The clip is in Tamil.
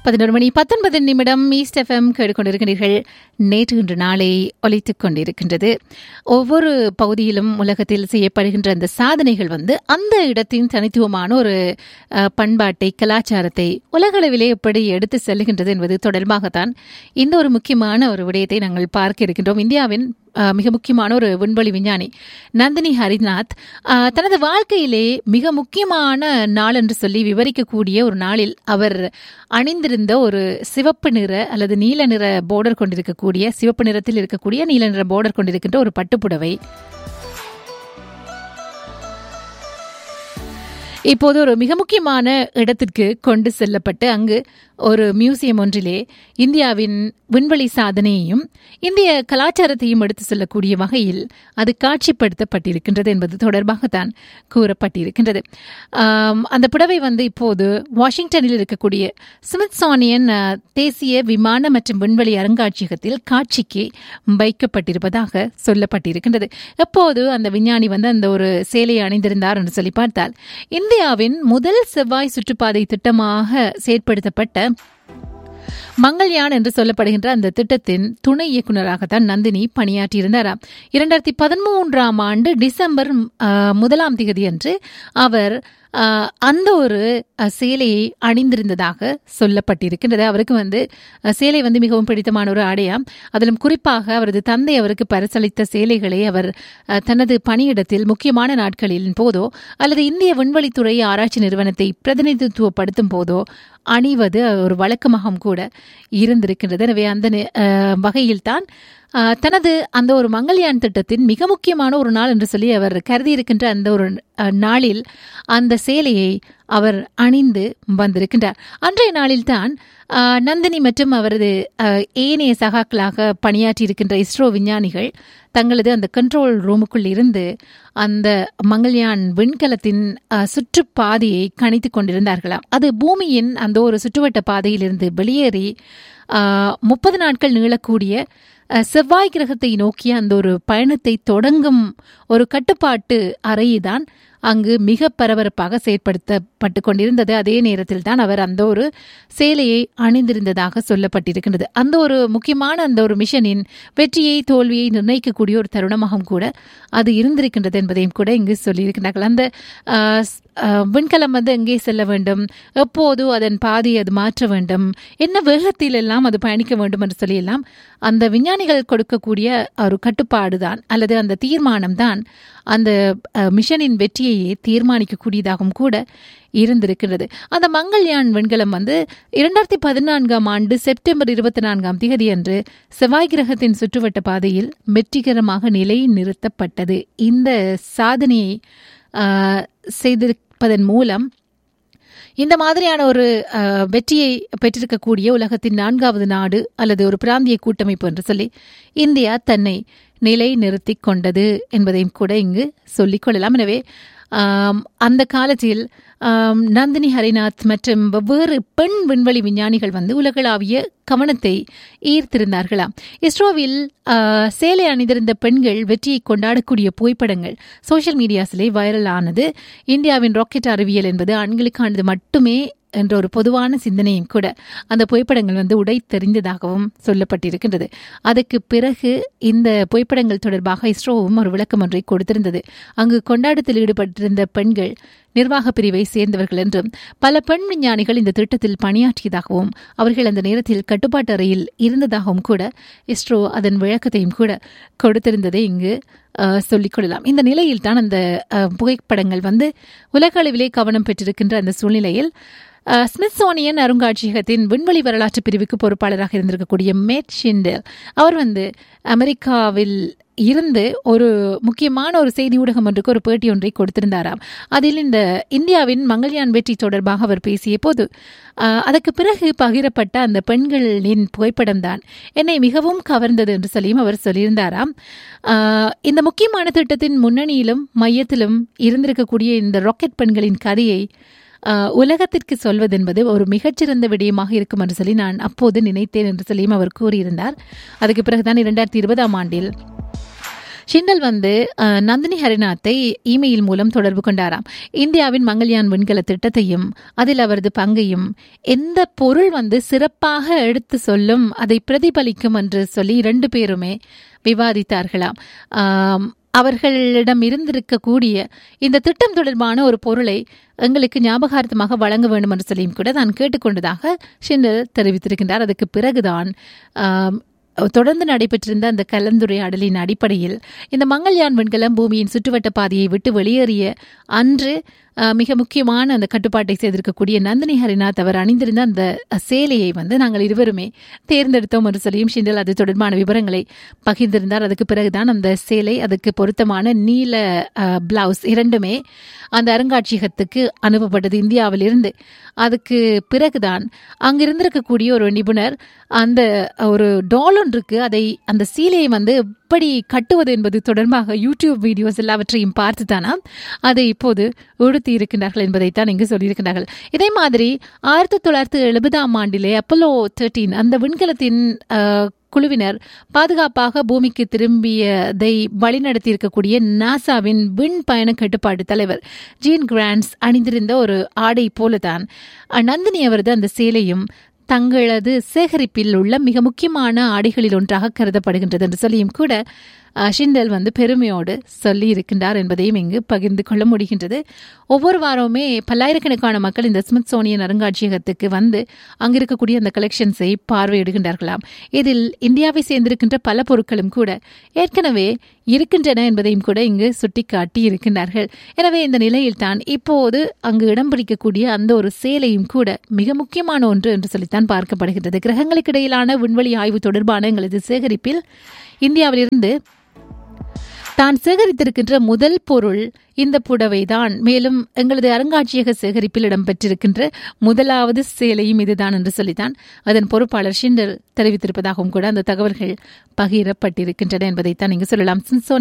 பதினோரு மணி பத்தொன்பது நிமிடம் ஈஸ்ட் எஃப்எம் கேட்டுக்கொண்டிருக்கிறீர்கள் நேற்று இன்று நாளை ஒலித்துக் கொண்டிருக்கின்றது ஒவ்வொரு பகுதியிலும் உலகத்தில் செய்யப்படுகின்ற அந்த சாதனைகள் வந்து அந்த இடத்தின் தனித்துவமான ஒரு அஹ், பண்பாட்டை கலாச்சாரத்தை உலகளவிலே எப்படி எடுத்து செல்லுகின்றது என்பது தொடர்பாகத்தான் இந்த ஒரு முக்கியமான ஒரு விடயத்தை நாங்கள் பார்க்க இருக்கின்றோம் இந்தியாவின் அஹ், மிக முக்கியமான ஒரு விண்வெளி விஞ்ஞானி நந்தினி ஹரிநாத் அஹ், தனது வாழ்க்கையிலே மிக முக்கியமான நாள் என்று சொல்லி விவரிக்கக்கூடிய ஒரு நாளில் அவர் அணிந்திருந்த ஒரு சிவப்பு நிற அல்லது நீல நிற பார்டர் கொண்டிருக்கக்கூடிய சிவப்பு நிறத்தில் இருக்கக்கூடிய நீல நிற பார்டர் கொண்டிருக்கின்ற ஒரு பட்டுப்புடவை இப்போது ஒரு மிக முக்கியமான இடத்திற்கு கொண்டு செல்லப்பட்டு அங்கு ஒரு மியூசியம் ஒன்றிலே இந்தியாவின் விண்வெளி சாதனையையும் இந்திய கலாச்சாரத்தையும் எடுத்து செல்லக்கூடிய வகையில் அது காட்சிப்படுத்தப்பட்டிருக்கின்றது என்பது தொடர்பாகத்தான் கூறப்பட்டிருக்கின்றது ஆம், அந்த புடவை வந்து இப்போது வாஷிங்டனில் இருக்கக்கூடிய ஸ்மித்சானியன் அஹ், தேசிய விமான மற்றும் விண்வெளி அருங்காட்சியகத்தில் காட்சிக்கு வைக்கப்பட்டிருப்பதாக சொல்லப்பட்டிருக்கின்றது எப்போது அந்த விஞ்ஞானி வந்து அந்த ஒரு சேலையை அணிந்திருந்தார் என்று சொல்லி பார்த்தால் இந்தியாவின் முதல் செவ்வாய் சுற்றுப்பாதை திட்டமாக செயற்படுத்தப்பட்ட மங்கள்யான் என்று சொல்லப்படுகின்ற அந்த திட்டத்தின் துணை இயக்குநராகத்தான் நந்தினி பணியாற்றியிருந்தாராம் இரண்டாயிரத்தி பதிமூன்றாம் ஆண்டு டிசம்பர் அஹ், முதலாம் தேதி அன்று அவர் அஹ், அந்த ஒரு அஹ், சேலையை அணிந்திருந்ததாக சொல்லப்பட்டிருக்கின்றது அவருக்கு வந்து அஹ், சேலை வந்து மிகவும் பிடித்தமான ஒரு ஆடையாம் அதிலும் குறிப்பாக அவரது தந்தை அவருக்கு பரிசளித்த சேலைகளை அவர் அஹ், தனது பணியிடத்தில் முக்கியமான நாட்களின் போதோ அல்லது இந்திய விண்வெளித்துறை ஆராய்ச்சி நிறுவனத்தை பிரதிநிதித்துவப்படுத்தும் போதோ அணிவது ஒரு வழக்கமாகவும் கூட இருந்திருக்கின்றது எனவே அந்த நி- அஹ், வகையில்தான் அஹ், தனது அந்த ஒரு மங்கள்யான் திட்டத்தின் மிக முக்கியமான ஒரு நாள் என்று சொல்லி அவர் கருதியிருக்கின்ற அந்த ஒரு அஹ், நாளில் அந்த சேலையை அவர் அணிந்து வந்திருக்கின்றார் அன்றைய நாளில்தான் அஹ், நந்தினி மற்றும் அவரது அஹ், ஏனைய சகாக்களாக பணியாற்றியிருக்கின்ற இஸ்ரோ விஞ்ஞானிகள் தங்களது அந்த கண்ட்ரோல் ரூமுக்குள் இருந்து அந்த மங்கள்யான் விண்கலத்தின் அஹ், சுற்றுப்பாதையை கணித்துக் கொண்டிருந்தார்களாம் அது பூமியின் அந்த ஒரு சுற்றுவட்ட பாதையிலிருந்து வெளியேறி முப்பது நாட்கள் நீளக்கூடிய அஹ், செவ்வாய் கிரகத்தை நோக்கிய அந்த ஒரு பயணத்தை தொடங்கும் ஒரு கட்டுப்பாட்டு அறைதான் அங்கு மிக பரபரப்பாக செயற்படுத்தப்பட்டு கொண்டிருந்தது அதே நேரத்தில் தான் அவர் அந்த ஒரு சேலையை அணிந்திருந்ததாக சொல்லப்பட்டிருக்கின்றது அந்த ஒரு முக்கியமான அந்த ஒரு மிஷனின் வெற்றியை தோல்வியை நிர்ணயிக்கக்கூடிய ஒரு தருணமாகவும் கூட அது இருந்திருக்கின்றது என்பதையும் கூட இங்கு சொல்லியிருக்கிறார்கள் அந்த ஆஹ், ஸ்- ஆஹ், விண்கலம் வந்து எங்கே செல்ல வேண்டும் எப்போது அதன் பாதை அது மாற்ற வேண்டும் என்ன வேகத்தில் எல்லாம் அது பயணிக்க வேண்டும் என்று சொல்லியெல்லாம் அந்த விஞ்ஞானிகள் கொடுக்கக்கூடிய ஒரு கட்டுப்பாடு தான் அல்லது அந்த தீர்மானம் தான் அந்த அஹ், மிஷனின் வெற்றியையே தீர்மானிக்கக்கூடியதாகவும் கூட இருந்திருக்கிறது அந்த மங்கள்யான் விண்கலம் வந்து இரண்டாயிரத்தி பதினான்காம் ஆண்டு செப்டம்பர் இருபத்தி நான்காம் தேதி அன்று செவ்வாய் கிரகத்தின் சுற்றுவட்ட பாதையில் வெற்றிகரமாக நிலை நிறுத்தப்பட்டது இந்த சாதனையை ஆஹ், செய்திருப்பதன் மூலம் இந்த மாதிரியான ஒரு அஹ், வெற்றியை பெற்றிருக்கக்கூடிய உலகத்தின் நான்காவது நாடு அல்லது ஒரு பிராந்திய கூட்டமைப்பு என்று சொல்லி இந்தியா தன்னை நிலை நிறுத்தி கொண்டது என்பதையும் கூட இங்கு சொல்லிக் கொள்ளலாம் எனவே ஆம், அந்த காலத்தில் ஆம், நந்தினி ஹரிநாத் மற்றும் வெவ்வேறு பெண் விண்வெளி விஞ்ஞானிகள் வந்து உலகளாவிய கவனத்தை ஈர்த்திருந்தார்களாம் இஸ்ரோவில் ஆ, சேலை அணிந்திருந்த பெண்கள் வெற்றியை கொண்டாடக்கூடிய புகைப்படங்கள் சோஷியல் மீடியாஸிலே வைரல் ஆனது இந்தியாவின் ராக்கெட் அறிவியல் என்பது ஆண்களுக்கானது மட்டுமே என்ற ஒரு பொதுவான சிந்தனையும் கூட அந்த புகைப்படங்கள் வந்து உடை தெரிந்ததாகவும் சொல்லப்பட்டிருக்கின்றது அதற்கு பிறகு இந்த புகைப்படங்கள் தொடர்பாக இஸ்ரோவும் ஒரு விளக்கம் ஒன்றை கொடுத்திருந்தது அங்கு கொண்டாட்டத்தில் ஈடுபட்டிருந்த பெண்கள் நிர்வாக பிரிவை சேர்ந்தவர்கள் என்றும் பல பெண் விஞ்ஞானிகள் இந்த திட்டத்தில் பணியாற்றியதாகவும் அவர்கள் அந்த நேரத்தில் கட்டுப்பாட்டு அறையில் இருந்ததாகவும் கூட இஸ்ரோ அதன் விளக்கத்தையும் கூட கொடுத்திருந்ததை இங்கு அஹ், சொல்லிக் கொள்ளலாம் இந்த நிலையில் தான் அந்த அஹ், புகைப்படங்கள் வந்து உலக அளவிலே கவனம் பெற்றிருக்கின்ற அந்த சூழ்நிலையில் அஹ், ஸ்மித்சோனியன் அருங்காட்சியகத்தின் விண்வெளி வரலாற்று பிரிவுக்கு பொறுப்பாளராக இருந்திருக்கக்கூடிய மேட் ஷிண்டல் அவர் வந்து அமெரிக்காவில் இருந்து ஒரு முக்கியமான ஒரு செய்தி ஊடகம் ஒன்றுக்கு ஒரு பேட்டி ஒன்றை கொடுத்திருந்தாராம் அதில் இந்த இந்தியாவின் மங்கள்யான் வெற்றி தொடர்பாக அவர் பேசிய போது அஹ், அதற்கு பிறகு பகிரப்பட்ட அந்த பெண்களின் புகைப்படம் தான் என்னை மிகவும் கவர்ந்தது என்று சொல்லியும் அவர் சொல்லியிருந்தாராம் அஹ், இந்த முக்கியமான திட்டத்தின் முன்னணியிலும் மையத்திலும் இருந்திருக்கக்கூடிய இந்த ராக்கெட் பெண்களின் கதையை அஹ், உலகத்திற்கு சொல்வதென்பது ஒரு மிகச்சிறந்த விடயமாக இருக்கும் என்று சொல்லி நான் அப்போது நினைத்தேன் என்று சொல்லியும் அவர் கூறியிருந்தார் அதுக்கு பிறகுதான் இரண்டாயிரத்தி இருபதாம் ஆண்டில் ஷிண்டல் வந்து அஹ், நந்தினி ஹரிநாத்தை இமெயில் மூலம் தொடர்பு கொண்டாராம் இந்தியாவின் மங்கள்யான் விண்கல திட்டத்தையும் அதில் அவரது பங்கையும் எந்த பொருள் வந்து சிறப்பாக எடுத்து சொல்லும் அதை பிரதிபலிக்கும் என்று சொல்லி இரண்டு பேருமே விவாதித்தார்களாம் ஆம், அவர்களிடம் இருந்திருக்கக்கூடிய இந்த திட்டம் தொடர்பான ஒரு பொருளை எங்களுக்கு ஞாபகார்த்தமாக வழங்க வேண்டும் என்று சொல்லியும் கூட நான் கேட்டுக்கொண்டதாக ஷிண்டல் தெரிவித்திருக்கின்றார் அதுக்கு பிறகுதான் ஆம், தொடர்ந்து நடைபெற்றிருந்த அந்த கலந்துரையாடலின் அடிப்படையில் இந்த மங்கள்யான் விண்கலம் பூமியின் சுற்றுவட்ட பாதையை விட்டு வெளியேறிய அன்று அஹ், மிக முக்கியமான அந்த கட்டுப்பாட்டை செய்திருக்கக்கூடிய நந்தினி ஹரிநாத் அவர் அணிந்திருந்த அந்த சேலையை வந்து நாங்கள் இருவருமே தேர்ந்தெடுத்தோம் என்று சொல்லியும் ஷிண்டல் அது தொடர்பான விவரங்களை பகிர்ந்திருந்தார் அதுக்கு பிறகுதான் அந்த சேலை அதுக்கு பொருத்தமான நீல அஹ், பிளவுஸ் இரண்டுமே அந்த அருங்காட்சியகத்துக்கு அனுப்பப்பட்டது இந்தியாவிலிருந்து அதுக்கு பிறகுதான் அங்கிருந்திருக்கக்கூடிய ஒரு நிபுணர் அந்த ஒரு டால் ஒன்றுக்கு அதை அந்த சீலையை வந்து எப்படி கட்டுவது என்பது தொடர்பாக யூடியூப் வீடியோஸ் எல்லாவற்றையும் பார்த்து தானா அதை இப்போது உடுத்தி இருக்கின்றார்கள் என்பதைத்தான் இங்கு சொல்லியிருக்கிறார்கள் இதே மாதிரி ஆயிரத்தி தொள்ளாயிரத்தி எழுபதாம் ஆண்டிலே அப்போலோ தேர்ட்டீன் அந்த விண்கலத்தின் அஹ், குழுவினர் பாதுகாப்பாக பூமிக்கு திரும்பியதை வழிநடத்தி இருக்கக்கூடிய நாசாவின் விண் பயண கட்டுப்பாட்டு தலைவர் ஜீன் கிராண்ட்ஸ் அணிந்திருந்த ஒரு ஆடை போலதான் அஹ், நந்தினி அவரது அந்த சேலையும் தங்களது சேகரிப்பில் உள்ள மிக முக்கியமான ஆடைகளில் ஒன்றாக கருதப்படுகின்றது என்று சொல்லியும் கூட அஹ், ஷிண்டல் வந்து பெருமையோடு சொல்லி இருக்கின்றார் என்பதையும் இங்கு பகிர்ந்து கொள்ள முடிகின்றது ஒவ்வொரு வாரமுமே பல்லாயிரக்கணக்கான மக்கள் இந்த ஸ்மித்சோனியன் அருங்காட்சியகத்துக்கு வந்து அங்கு இருக்கக்கூடிய அந்த கலெக்ஷன்ஸை பார்வையிடுகின்றார்களாம் இதில் இந்தியாவை சேர்ந்திருக்கின்ற பல பொருட்களும் கூட ஏற்கனவே இருக்கின்றன என்பதையும் கூட இங்கு சுட்டிக்காட்டி இருக்கின்றார்கள் எனவே இந்த நிலையில்தான் இப்போது அங்கு இடம் பிடிக்கக்கூடிய அந்த ஒரு சேலையும் கூட மிக முக்கியமான ஒன்று என்று சொல்லித்தான் பார்க்கப்படுகின்றது கிரகங்களுக்கு இடையிலான விண்வெளி ஆய்வு தொடர்பான எங்களது சேகரிப்பில் இந்தியாவிலிருந்து தான் சேகரித்திருக்கின்ற முதல் பொருள் இந்த புடவைதான் மேலும் எங்களது அருங்காட்சியக சேகரிப்பில் இடம்பெற்றிருக்கின்ற முதலாவது சேலையும் இதுதான் என்று சொல்லித்தான் அதன் பொறுப்பாளர் ஷிண்டல் தெரிவித்திருப்பதாகவும் கூட அந்த தகவல்கள் பகிரப்பட்டிருக்கின்றன என்பதைத்தான் இங்கு சொல்லலாம் சின்சோனி